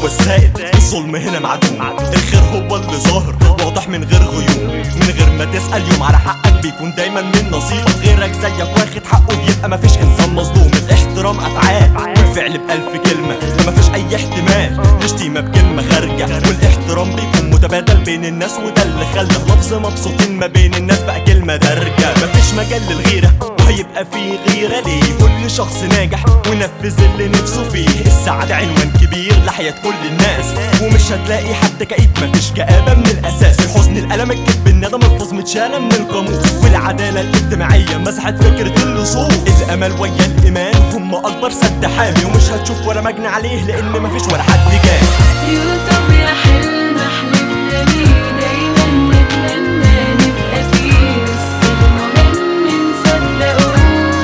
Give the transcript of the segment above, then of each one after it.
السائد الظلم هنا معدوم الخير هو اللي ظاهر واضح من غير غيوم من غير ما تسأل يوم على حقك بيكون دايما من نصيبك غيرك زيك واخد حقه بيبقى مفيش انسان مظلوم الاحترام افعال والفعل بألف كلمة فمفيش اي احتمال الشتيمة بكلمة خارجة والاحترام بيكون متبادل بين الناس وده اللي خلى لفظ مبسوطين ما بين الناس بقى كلمة دارجة مفيش مجال للغيرة وهيبقى فيه غيرة ليه كل شخص ناجح ونفذ اللي نفسه فيه السعادة عنوان كبير لحياة كل الناس ومش هتلاقي حد كئيب مفيش كآبة من الأساس الحزن الألم الكذب الندم الفظ متشالة من القاموس والعدالة الاجتماعية مسحت فكرة اللصوص الأمل ويا الإيمان هم أكبر سد حامي ومش هتشوف ولا مجني عليه لأن مفيش ولا حد جاه يوتوب يا حلم حلمنا بيه دايما نتمنى نبقى فيه بس المهم نصدقه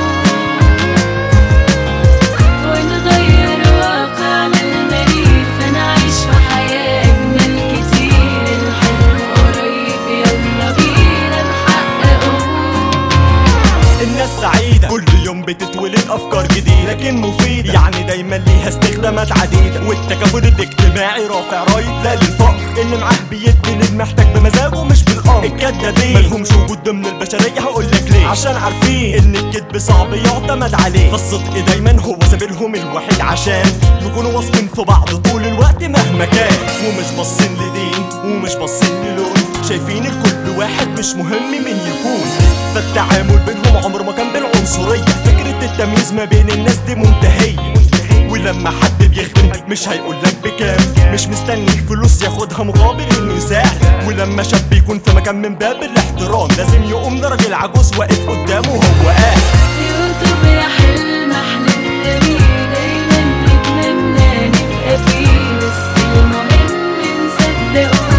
ونغير واقعنا المرير فنعيش في حياة أجمل كتير الحلم قريب يلا بينا نحققه الناس سعيدة كل يوم بتتولد أفكار جديدة لكن مفيدة يعني دايما ليها استخدامات عديدة والتكافل الاجتماعي رافع راية لا للفقر اللي معاه بيدي للمحتاج بمزاجه مش بالأمر الكدابين ملهمش وجود ضمن البشرية هقولك ليه عشان عارفين إن الكذب صعب يعتمد عليه فالصدق دايما هو سبيلهم الوحيد عشان يكونوا واثقين في بعض طول الوقت مهما كان ومش باصين لدين ومش باصين للون شايفين الكل واحد مش مهم مين يكون فالتعامل بينهم عمر ما كان بالعنصرية فكرة التمييز ما بين الناس دي منتهية ولما حد بيخدم مش هيقولك بكام مش مستني فلوس ياخدها مقابل انه يساعد ولما شاب يكون في مكان من باب الاحترام لازم يقوم لراجل عجوز واقف قدامه وهو قاعد يوتيوب يا حلم حلمنا بيه دايما نتمنى نبقى فيه بس المهم نصدقه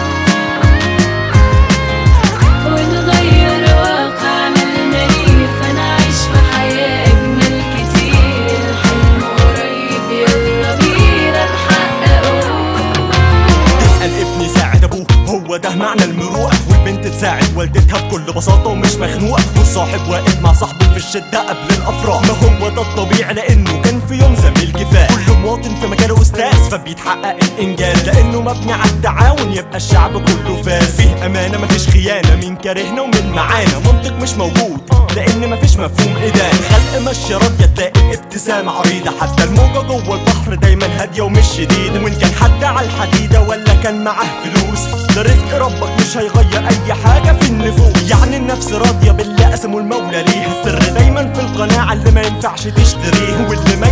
ونغير واقعنا المرير فنعيش في حياة أجمل كتير الحلم قريب يلا بينا نحققه تبقى الابن يساعد ابوه هو ده معنى المروءة والبنت تساعد والدتها بكل بساطة ومش مخنوقة والصاحب واقف مع صاحبه في الشدة قبل الأفراح ما هو ده الطبيعي لأنه كان في يوم زميل كفاح كل مواطن في مجاله أستاذ فبيتحقق الإنجاز لأنه مبني على التعاون يبقى الشعب كله فاز فيه أمانة مفيش خيانة مين كارهنا ومين معانا منطق مش موجود لأن مفيش مفهوم إدانة خلق ماشية راضية تلاقي الابتسامة عريضة حتى الموجة جوه البحر دايما هادية ومش شديدة وإن كان حد على الحديدة ولا كان معاه فلوس ده رزق ربك مش هيغير أي حاجة في النفوس يعني النفس راضية باللي قسمه المولى ليها السر دايما في القناعة اللي ما ينفعش تشتريه واللي ما